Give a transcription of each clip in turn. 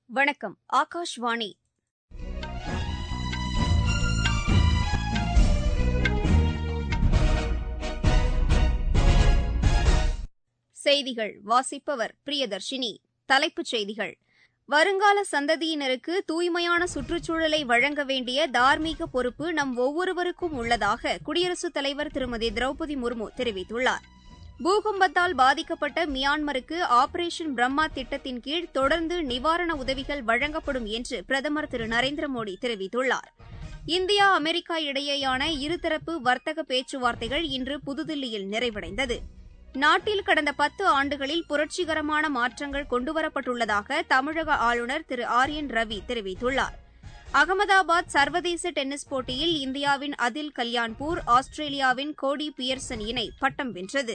வணக்கம் ஆகாஷ்வாணி செய்திகள் வாசிப்பவர் பிரியதர்ஷினி தலைப்புச் செய்திகள் வருங்கால சந்ததியினருக்கு தூய்மையான சுற்றுச்சூழலை வழங்க வேண்டிய தார்மீக பொறுப்பு நம் ஒவ்வொருவருக்கும் உள்ளதாக குடியரசுத் தலைவர் திருமதி திரௌபதி முர்மு தெரிவித்துள்ளார் பூகம்பத்தால் பாதிக்கப்பட்ட மியான்மருக்கு ஆபரேஷன் பிரம்மா திட்டத்தின் கீழ் தொடர்ந்து நிவாரண உதவிகள் வழங்கப்படும் என்று பிரதமர் திரு நரேந்திர மோடி தெரிவித்துள்ளார் இந்தியா அமெரிக்கா இடையேயான இருதரப்பு வர்த்தக பேச்சுவார்த்தைகள் இன்று புதுதில்லியில் நிறைவடைந்தது நாட்டில் கடந்த பத்து ஆண்டுகளில் புரட்சிகரமான மாற்றங்கள் கொண்டுவரப்பட்டுள்ளதாக தமிழக ஆளுநர் திரு ஆர் என் ரவி தெரிவித்துள்ளார் அகமதாபாத் சர்வதேச டென்னிஸ் போட்டியில் இந்தியாவின் அதில் கல்யாண்பூர் ஆஸ்திரேலியாவின் கோடி பியர்சன் இணை பட்டம் வென்றது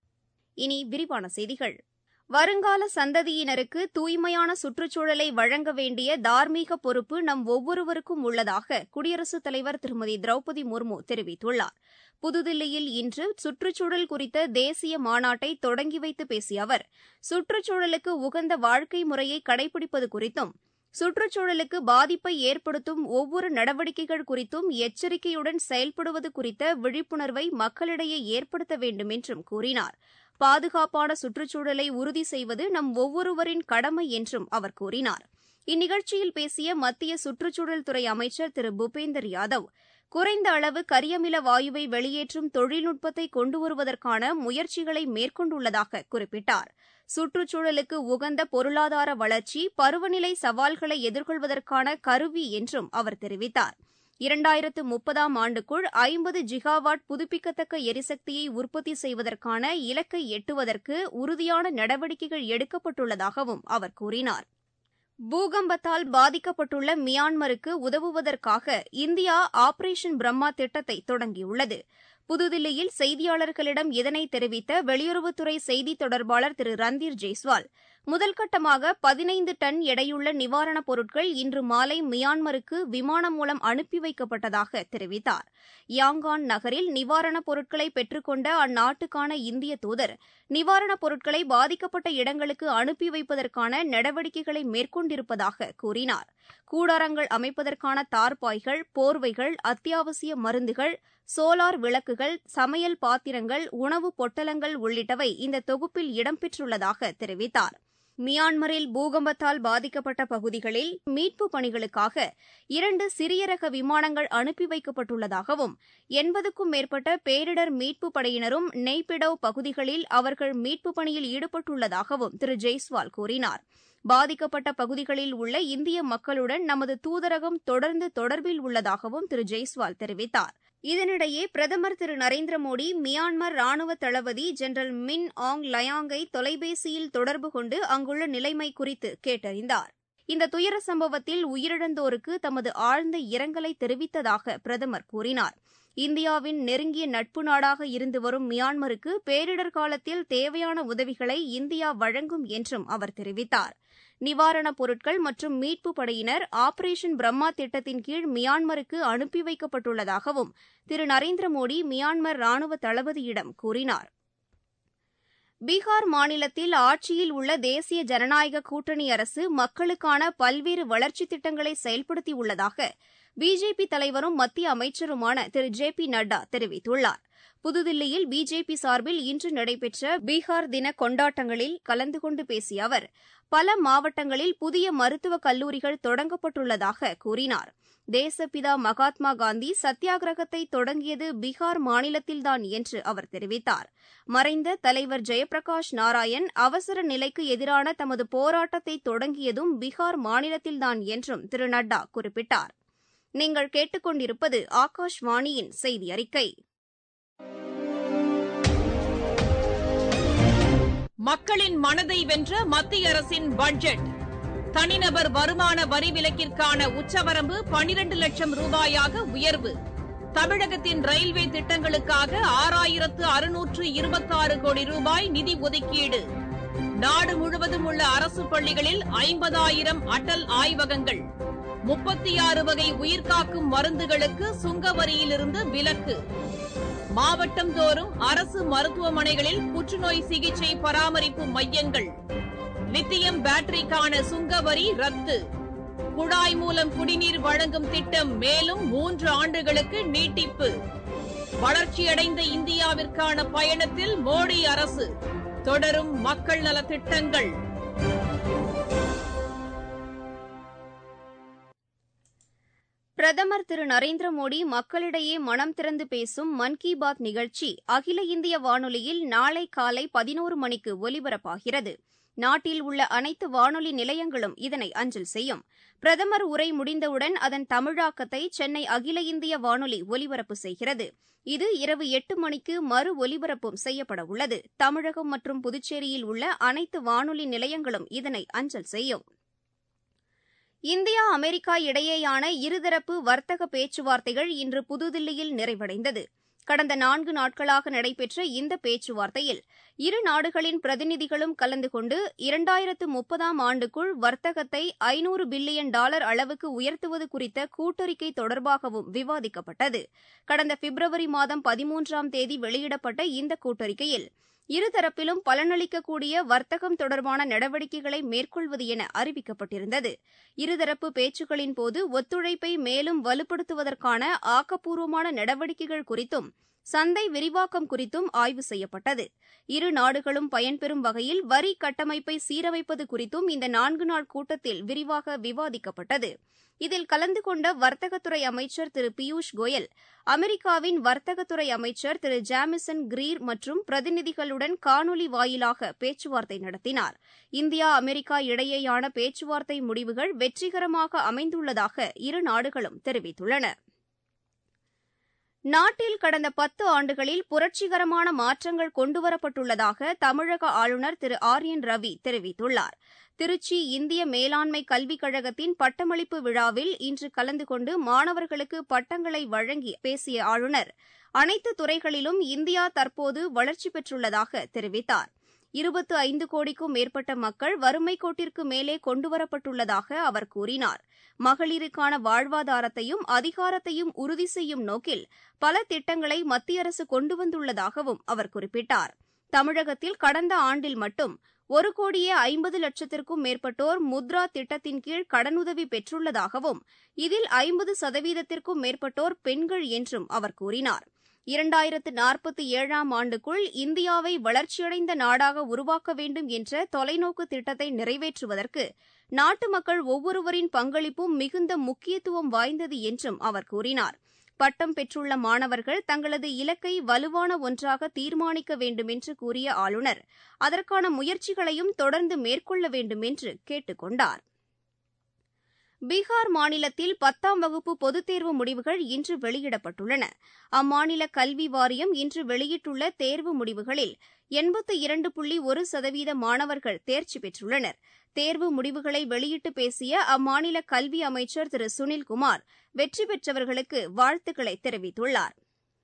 இனி விரிவான செய்திகள் வருங்கால சந்ததியினருக்கு தூய்மையான சுற்றுச்சூழலை வழங்க வேண்டிய தார்மீக பொறுப்பு நம் ஒவ்வொருவருக்கும் உள்ளதாக குடியரசுத் தலைவர் திருமதி திரௌபதி முர்மு தெரிவித்துள்ளார் புதுதில்லியில் இன்று சுற்றுச்சூழல் குறித்த தேசிய மாநாட்டை தொடங்கி வைத்து பேசிய அவர் சுற்றுச்சூழலுக்கு உகந்த வாழ்க்கை முறையை கடைபிடிப்பது குறித்தும் சுற்றுச்சூழலுக்கு பாதிப்பை ஏற்படுத்தும் ஒவ்வொரு நடவடிக்கைகள் குறித்தும் எச்சரிக்கையுடன் செயல்படுவது குறித்த விழிப்புணர்வை மக்களிடையே ஏற்படுத்த வேண்டும் என்றும் கூறினார் பாதுகாப்பான சுற்றுச்சூழலை உறுதி செய்வது நம் ஒவ்வொருவரின் கடமை என்றும் அவர் கூறினார் இந்நிகழ்ச்சியில் பேசிய மத்திய சுற்றுச்சூழல் துறை அமைச்சர் திரு பூபேந்தர் யாதவ் குறைந்த அளவு கரியமில வாயுவை வெளியேற்றும் தொழில்நுட்பத்தை கொண்டுவருவதற்கான முயற்சிகளை மேற்கொண்டுள்ளதாக குறிப்பிட்டார் சுற்றுச்சூழலுக்கு உகந்த பொருளாதார வளர்ச்சி பருவநிலை சவால்களை எதிர்கொள்வதற்கான கருவி என்றும் அவர் தெரிவித்தார் இரண்டாயிரத்து முப்பதாம் ஆண்டுக்குள் ஐம்பது ஜிகாவாட் புதுப்பிக்கத்தக்க எரிசக்தியை உற்பத்தி செய்வதற்கான இலக்கை எட்டுவதற்கு உறுதியான நடவடிக்கைகள் எடுக்கப்பட்டுள்ளதாகவும் அவர் கூறினார் பூகம்பத்தால் பாதிக்கப்பட்டுள்ள மியான்மருக்கு உதவுவதற்காக இந்தியா ஆபரேஷன் பிரம்மா திட்டத்தை தொடங்கியுள்ளது புதுதில்லியில் செய்தியாளர்களிடம் இதனை தெரிவித்த வெளியுறவுத்துறை செய்தித் தொடர்பாளர் திரு ரந்தீர் ஜெய்ஸ்வால் முதல் கட்டமாக பதினைந்து டன் எடையுள்ள நிவாரணப் பொருட்கள் இன்று மாலை மியான்மருக்கு விமானம் மூலம் அனுப்பி வைக்கப்பட்டதாக தெரிவித்தார் யாங்கான் நகரில் நிவாரணப் பொருட்களை பெற்றுக்கொண்ட அந்நாட்டுக்கான இந்திய தூதர் நிவாரணப் பொருட்களை பாதிக்கப்பட்ட இடங்களுக்கு அனுப்பி வைப்பதற்கான நடவடிக்கைகளை மேற்கொண்டிருப்பதாக கூறினார் கூடாரங்கள் அமைப்பதற்கான தார்பாய்கள் போர்வைகள் அத்தியாவசிய மருந்துகள் சோலார் விளக்குகள் சமையல் பாத்திரங்கள் உணவு பொட்டலங்கள் உள்ளிட்டவை இந்த தொகுப்பில் இடம்பெற்றுள்ளதாக தெரிவித்தார் மியான்மரில் பூகம்பத்தால் பாதிக்கப்பட்ட பகுதிகளில் மீட்புப் பணிகளுக்காக இரண்டு சிறிய ரக விமானங்கள் அனுப்பி வைக்கப்பட்டுள்ளதாகவும் எண்பதுக்கும் மேற்பட்ட பேரிடர் மீட்புப் படையினரும் நெய்பிடவ் பகுதிகளில் அவர்கள் மீட்புப் பணியில் ஈடுபட்டுள்ளதாகவும் திரு ஜெய்ஸ்வால் கூறினார் பாதிக்கப்பட்ட பகுதிகளில் உள்ள இந்திய மக்களுடன் நமது தூதரகம் தொடர்ந்து தொடர்பில் உள்ளதாகவும் திரு ஜெய்ஸ்வால் தெரிவித்தார் இதனிடையே பிரதமர் திரு நரேந்திர மோடி மியான்மர் ராணுவ தளபதி ஜெனரல் மின் ஆங் லயாங்கை தொலைபேசியில் தொடர்பு கொண்டு அங்குள்ள நிலைமை குறித்து கேட்டறிந்தார் இந்த துயர சம்பவத்தில் உயிரிழந்தோருக்கு தமது ஆழ்ந்த இரங்கலை தெரிவித்ததாக பிரதமர் கூறினார் இந்தியாவின் நெருங்கிய நட்பு நாடாக இருந்து வரும் மியான்மருக்கு பேரிடர் காலத்தில் தேவையான உதவிகளை இந்தியா வழங்கும் என்றும் அவர் தெரிவித்தார் நிவாரணப் பொருட்கள் மற்றும் மீட்பு படையினர் ஆபரேஷன் பிரம்மா திட்டத்தின் கீழ் மியான்மருக்கு அனுப்பி வைக்கப்பட்டுள்ளதாகவும் திரு நரேந்திர மோடி மியான்மர் ராணுவ தளபதியிடம் கூறினார் பீகார் மாநிலத்தில் ஆட்சியில் உள்ள தேசிய ஜனநாயக கூட்டணி அரசு மக்களுக்கான பல்வேறு வளர்ச்சித் திட்டங்களை செயல்படுத்தியுள்ளதாக பிஜேபி தலைவரும் மத்திய அமைச்சருமான திரு ஜே பி நட்டா தெரிவித்துள்ளார் புதுதில்லியில் பிஜேபி சார்பில் இன்று நடைபெற்ற பீகார் தின கொண்டாட்டங்களில் கலந்து கொண்டு பேசிய அவர் பல மாவட்டங்களில் புதிய மருத்துவக் கல்லூரிகள் தொடங்கப்பட்டுள்ளதாக கூறினார் தேசப்பிதா மகாத்மா காந்தி சத்தியாகிரகத்தை தொடங்கியது பீகார் மாநிலத்தில்தான் என்று அவர் தெரிவித்தார் மறைந்த தலைவர் ஜெயபிரகாஷ் நாராயண் அவசர நிலைக்கு எதிரான தமது போராட்டத்தை தொடங்கியதும் பீகார் மாநிலத்தில்தான் என்றும் திரு நட்டா குறிப்பிட்டார் நீங்கள் கேட்டுக்கொண்டிருப்பது ஆகாஷ்வாணியின் செய்தி அறிக்கை மக்களின் மனதை வென்ற மத்திய அரசின் பட்ஜெட் தனிநபர் வருமான வரி விலக்கிற்கான உச்சவரம்பு பனிரண்டு லட்சம் ரூபாயாக உயர்வு தமிழகத்தின் ரயில்வே திட்டங்களுக்காக ஆறாயிரத்து அறுநூற்று இருபத்தாறு கோடி ரூபாய் நிதி ஒதுக்கீடு நாடு முழுவதும் உள்ள அரசு பள்ளிகளில் ஐம்பதாயிரம் அடல் ஆய்வகங்கள் முப்பத்தி ஆறு வகை உயிர்காக்கும் மருந்துகளுக்கு சுங்க வரியிலிருந்து விலக்கு மாவட்டம் தோறும் அரசு மருத்துவமனைகளில் புற்றுநோய் சிகிச்சை பராமரிப்பு மையங்கள் லித்தியம் பேட்டரிக்கான சுங்க வரி ரத்து குழாய் மூலம் குடிநீர் வழங்கும் திட்டம் மேலும் மூன்று ஆண்டுகளுக்கு நீட்டிப்பு வளர்ச்சியடைந்த இந்தியாவிற்கான பயணத்தில் மோடி அரசு தொடரும் மக்கள் நலத் திட்டங்கள் பிரதமர் திரு நரேந்திர மோடி மக்களிடையே மனம் திறந்து பேசும் மன் கி பாத் நிகழ்ச்சி அகில இந்திய வானொலியில் நாளை காலை பதினோரு மணிக்கு ஒலிபரப்பாகிறது நாட்டில் உள்ள அனைத்து வானொலி நிலையங்களும் இதனை அஞ்சல் செய்யும் பிரதமர் உரை முடிந்தவுடன் அதன் தமிழாக்கத்தை சென்னை அகில இந்திய வானொலி ஒலிபரப்பு செய்கிறது இது இரவு எட்டு மணிக்கு மறு ஒலிபரப்பும் செய்யப்பட உள்ளது தமிழகம் மற்றும் புதுச்சேரியில் உள்ள அனைத்து வானொலி நிலையங்களும் இதனை அஞ்சல் செய்யும் இந்தியா அமெரிக்கா இடையேயான இருதரப்பு வர்த்தக பேச்சுவார்த்தைகள் இன்று புதுதில்லியில் நிறைவடைந்தது கடந்த நான்கு நாட்களாக நடைபெற்ற இந்த பேச்சுவார்த்தையில் இரு நாடுகளின் பிரதிநிதிகளும் கலந்து கொண்டு இரண்டாயிரத்து முப்பதாம் ஆண்டுக்குள் வர்த்தகத்தை ஐநூறு பில்லியன் டாலர் அளவுக்கு உயர்த்துவது குறித்த கூட்டறிக்கை தொடர்பாகவும் விவாதிக்கப்பட்டது கடந்த பிப்ரவரி மாதம் பதிமூன்றாம் தேதி வெளியிடப்பட்ட இந்த கூட்டறிக்கையில் இருதரப்பிலும் பலனளிக்கக்கூடிய வர்த்தகம் தொடர்பான நடவடிக்கைகளை மேற்கொள்வது என அறிவிக்கப்பட்டிருந்தது இருதரப்பு பேச்சுக்களின் போது ஒத்துழைப்பை மேலும் வலுப்படுத்துவதற்கான ஆக்கப்பூர்வமான நடவடிக்கைகள் குறித்தும் சந்தை விரிவாக்கம் குறித்தும் ஆய்வு செய்யப்பட்டது இரு நாடுகளும் பயன்பெறும் வகையில் வரி கட்டமைப்பை சீரமைப்பது குறித்தும் இந்த நான்கு நாள் கூட்டத்தில் விரிவாக விவாதிக்கப்பட்டது இதில் கலந்து கொண்ட வர்த்தகத்துறை அமைச்சர் திரு பியூஷ் கோயல் அமெரிக்காவின் வர்த்தகத்துறை அமைச்சர் திரு ஜாமிசன் கிரீர் மற்றும் பிரதிநிதிகளுடன் காணொலி வாயிலாக பேச்சுவார்த்தை நடத்தினார் இந்தியா அமெரிக்கா இடையேயான பேச்சுவார்த்தை முடிவுகள் வெற்றிகரமாக அமைந்துள்ளதாக இரு நாடுகளும் தெரிவித்துள்ளன நாட்டில் கடந்த பத்து ஆண்டுகளில் புரட்சிகரமான மாற்றங்கள் கொண்டுவரப்பட்டுள்ளதாக தமிழக ஆளுநர் திரு ஆர் என் ரவி தெரிவித்துள்ளார் திருச்சி இந்திய மேலாண்மை கல்விக் கழகத்தின் பட்டமளிப்பு விழாவில் இன்று கலந்து கொண்டு மாணவர்களுக்கு பட்டங்களை வழங்கி பேசிய ஆளுநர் அனைத்து துறைகளிலும் இந்தியா தற்போது வளர்ச்சி பெற்றுள்ளதாக தெரிவித்தார் இருபத்து ஐந்து கோடிக்கும் மேற்பட்ட மக்கள் வறுமைக் கோட்டிற்கு மேலே கொண்டுவரப்பட்டுள்ளதாக அவர் கூறினார் மகளிருக்கான வாழ்வாதாரத்தையும் அதிகாரத்தையும் உறுதி செய்யும் நோக்கில் பல திட்டங்களை மத்திய அரசு கொண்டு வந்துள்ளதாகவும் அவர் குறிப்பிட்டார் தமிழகத்தில் கடந்த ஆண்டில் மட்டும் ஒரு கோடியே ஐம்பது லட்சத்திற்கும் மேற்பட்டோர் முத்ரா திட்டத்தின் கீழ் கடனுதவி பெற்றுள்ளதாகவும் இதில் ஐம்பது சதவீதத்திற்கும் மேற்பட்டோர் பெண்கள் என்றும் அவர் கூறினார் இரண்டாயிரத்து நாற்பத்தி ஏழாம் ஆண்டுக்குள் இந்தியாவை வளர்ச்சியடைந்த நாடாக உருவாக்க வேண்டும் என்ற தொலைநோக்கு திட்டத்தை நிறைவேற்றுவதற்கு நாட்டு மக்கள் ஒவ்வொருவரின் பங்களிப்பும் மிகுந்த முக்கியத்துவம் வாய்ந்தது என்றும் அவர் கூறினார் பட்டம் பெற்றுள்ள மாணவர்கள் தங்களது இலக்கை வலுவான ஒன்றாக தீர்மானிக்க வேண்டுமென்று கூறிய ஆளுநர் அதற்கான முயற்சிகளையும் தொடர்ந்து மேற்கொள்ள வேண்டுமென்று கேட்டுக் கொண்டார் பீகார் மாநிலத்தில் பத்தாம் வகுப்பு பொதுத் தேர்வு முடிவுகள் இன்று வெளியிடப்பட்டுள்ளன அம்மாநில கல்வி வாரியம் இன்று வெளியிட்டுள்ள தேர்வு முடிவுகளில் எண்பத்து இரண்டு புள்ளி ஒரு சதவீத மாணவர்கள் தேர்ச்சி பெற்றுள்ளனர் தேர்வு முடிவுகளை வெளியிட்டு பேசிய அம்மாநில கல்வி அமைச்சர் திரு சுனில்குமார் வெற்றி பெற்றவர்களுக்கு வாழ்த்துக்களை தெரிவித்துள்ளார்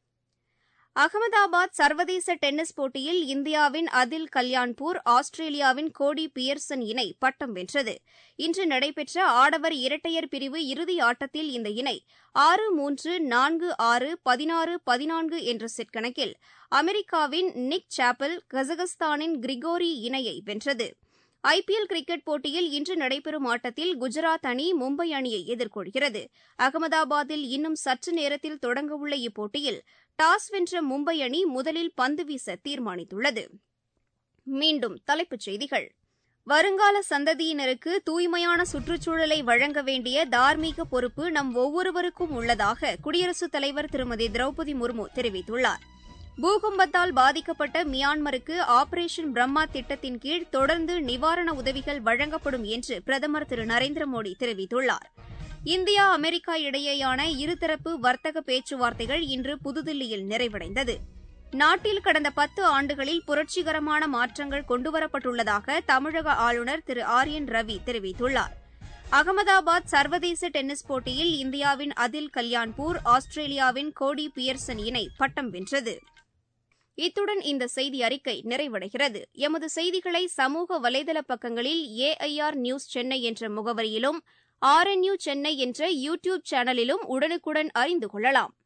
அகமதாபாத் சர்வதேச டென்னிஸ் போட்டியில் இந்தியாவின் அதில் கல்யாண்பூர் ஆஸ்திரேலியாவின் கோடி பியர்சன் இணை பட்டம் வென்றது இன்று நடைபெற்ற ஆடவர் இரட்டையர் பிரிவு இறுதி ஆட்டத்தில் இந்த இணை ஆறு மூன்று நான்கு ஆறு பதினாறு பதினான்கு என்ற செட் கணக்கில் அமெரிக்காவின் நிக் சாப்பல் கசகஸ்தானின் கிரிகோரி இணையை வென்றது ஐபிஎல் கிரிக்கெட் போட்டியில் இன்று நடைபெறும் ஆட்டத்தில் குஜராத் அணி மும்பை அணியை எதிர்கொள்கிறது அகமதாபாத்தில் இன்னும் சற்று நேரத்தில் தொடங்கவுள்ள இப்போட்டியில் டாஸ் வென்ற மும்பை அணி முதலில் பந்து வீச தீர்மானித்துள்ளது மீண்டும் தலைப்புச் செய்திகள் வருங்கால சந்ததியினருக்கு தூய்மையான சுற்றுச்சூழலை வழங்க வேண்டிய தார்மீக பொறுப்பு நம் ஒவ்வொருவருக்கும் உள்ளதாக குடியரசுத் தலைவர் திருமதி திரௌபதி முர்மு தெரிவித்துள்ளார் பூகம்பத்தால் பாதிக்கப்பட்ட மியான்மருக்கு ஆபரேஷன் பிரம்மா திட்டத்தின் கீழ் தொடர்ந்து நிவாரண உதவிகள் வழங்கப்படும் என்று பிரதமர் திரு நரேந்திர மோடி தெரிவித்துள்ளார் இந்தியா அமெரிக்கா இடையேயான இருதரப்பு வர்த்தக பேச்சுவார்த்தைகள் இன்று புதுதில்லியில் நிறைவடைந்தது நாட்டில் கடந்த பத்து ஆண்டுகளில் புரட்சிகரமான மாற்றங்கள் கொண்டுவரப்பட்டுள்ளதாக தமிழக ஆளுநர் திரு ஆர் என் ரவி தெரிவித்துள்ளார் அகமதாபாத் சர்வதேச டென்னிஸ் போட்டியில் இந்தியாவின் அதில் கல்யாண்பூர் ஆஸ்திரேலியாவின் கோடி பியர்சன் இணை பட்டம் வென்றது இத்துடன் இந்த செய்தி அறிக்கை நிறைவடைகிறது எமது செய்திகளை சமூக வலைதள பக்கங்களில் ஏஐஆர் நியூஸ் சென்னை என்ற முகவரியிலும் ஆர்என்யூ சென்னை என்ற யூ டியூப் சேனலிலும் உடனுக்குடன் அறிந்து கொள்ளலாம்